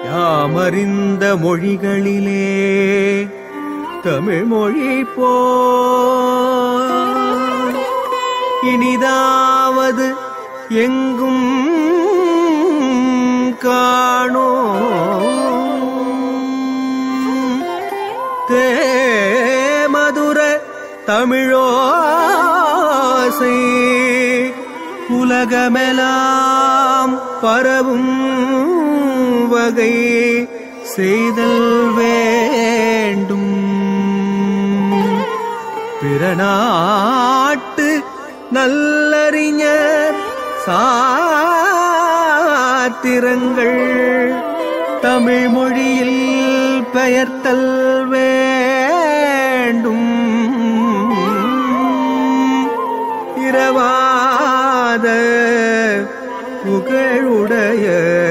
யாமறிந்த மொழிகளிலே தமிழ் மொழி போ இனிதாவது எங்கும் காணோ தேமதுர தமிழோசை உலகமெல்லாம் பரவும் வகை செய்தல் வேண்டும் பிறநாட்டு நல்லறிஞர் சாத்திரங்கள் தமிழ் மொழியில் பெயர்த்தல் வேண்டும் இரவாத புகழுடைய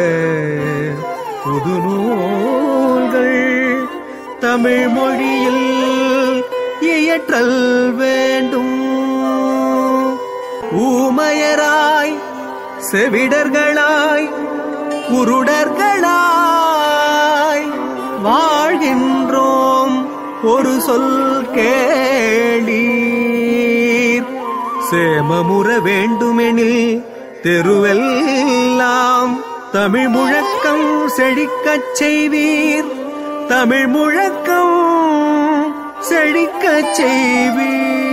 புது நூல்கள் தமிழ் மொழியில் இயற்றல் வேண்டும் ஊமையராய் செவிடர்களாய் குருடர்களாய் வாழ்கின்றோம் ஒரு சொல் கேளீர் சேமமுற வேண்டுமெனில் தெருவெல்லாம் தமிழ் முழக்கம் செழிக்கச் செய்வீர் தமிழ் முழக்கம் செழிக்கச் செய்வீர்